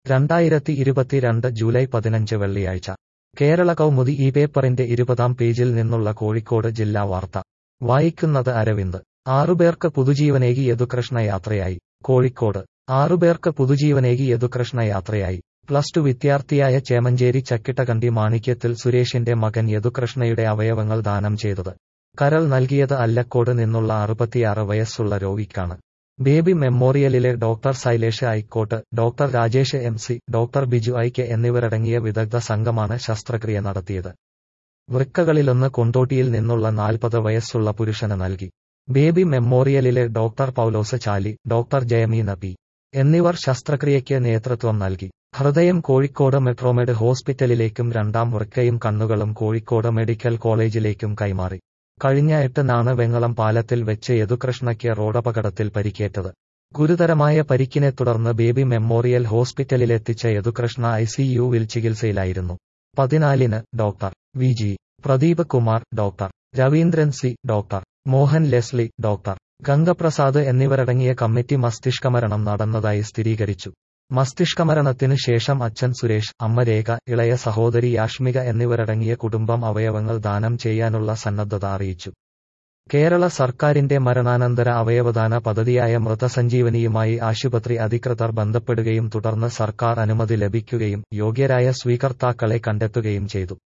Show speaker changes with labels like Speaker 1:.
Speaker 1: രണ്ടായിരത്തി ഇരുപത്തിരണ്ട് ജൂലൈ പതിനഞ്ച് വെള്ളിയാഴ്ച കേരള കൗമുദി ഈ പേപ്പറിന്റെ ഇരുപതാം പേജിൽ നിന്നുള്ള കോഴിക്കോട് ജില്ലാ വാർത്ത വായിക്കുന്നത് അരവിന്ദ് ആറുപേർക്ക് പുതുജീവനേകി യദുകൃഷ്ണ യാത്രയായി കോഴിക്കോട് ആറുപേർക്ക് പുതുജീവനേകി യദുകൃഷ്ണ യാത്രയായി പ്ലസ് ടു വിദ്യാർത്ഥിയായ ചേമഞ്ചേരി ചക്കിട്ടകണ്ടി മാണിക്യത്തിൽ സുരേഷിന്റെ മകൻ യദുകൃഷ്ണയുടെ അവയവങ്ങൾ ദാനം ചെയ്തത് കരൾ നൽകിയത് അല്ലക്കോട് നിന്നുള്ള അറുപത്തിയാറ് വയസ്സുള്ള രോഗിക്കാണ് ബേബി മെമ്മോറിയലിലെ doctor Sailesh Aikkot doctor Rajesh M C doctor Biju I K എന്നിവരടങ്ങിയ വിദഗ്ധ സംഘമാണ് ശസ്ത്രക്രിയ നടത്തിയത് വൃക്കകളിലൊന്ന് കൊണ്ടോട്ടിയിൽ നിന്നുള്ള നാൽപ്പത് വയസ്സുള്ള പുരുഷന് നൽകി ബേബി മെമ്മോറിയലിലെ doctor Paulose Chali doctor Jayameena P എന്നിവർ ശസ്ത്രക്രിയയ്ക്ക് നേതൃത്വം നൽകി ഹൃദയം കോഴിക്കോട് മെട്രോമെഡ് ഹോസ്പിറ്റലിലേക്കും രണ്ടാം വൃക്കയും കണ്ണുകളും കോഴിക്കോട് മെഡിക്കൽ കോളേജിലേക്കും കൈമാറി കഴിഞ്ഞ എട്ടിനാണ് വെങ്ങളം പാലത്തിൽ വെച്ച് യദുകൃഷ്ണയ്ക്ക് റോഡപകടത്തിൽ പരിക്കേറ്റത് ഗുരുതരമായ പരിക്കിനെ തുടർന്ന് ബേബി മെമ്മോറിയൽ ഹോസ്പിറ്റലിലെത്തിച്ച യദുകൃഷ്ണ ഐസിയുവിൽ ചികിത്സയിലായിരുന്നു പതിനാലിന് doctor V G Pradeep Kumar doctor Raveendran C doctor Mohan Leslie doctor Gangaprasad എന്നിവരടങ്ങിയ കമ്മിറ്റി മസ്തിഷ്കമരണം നടന്നതായി സ്ഥിരീകരിച്ചു മസ്തിഷ്കമരണത്തിന് ശേഷം അച്ഛൻ സുരേഷ് അമ്മ രേഖ ഇളയ സഹോദരി യാഷ്മിക എന്നിവരടങ്ങിയ കുടുംബം അവയവങ്ങൾ ദാനം ചെയ്യാനുള്ള സന്നദ്ധത അറിയിച്ചു കേരള സർക്കാരിന്റെ മരണാനന്തര അവയവദാന പദ്ധതിയായ മൃതസഞ്ജീവനിയുമായി ആശുപത്രി അധികൃതർ ബന്ധപ്പെടുകയും തുടർന്ന് സർക്കാർ അനുമതി ലഭിക്കുകയും യോഗ്യരായ സ്വീകർത്താക്കളെ കണ്ടെത്തുകയും ചെയ്തു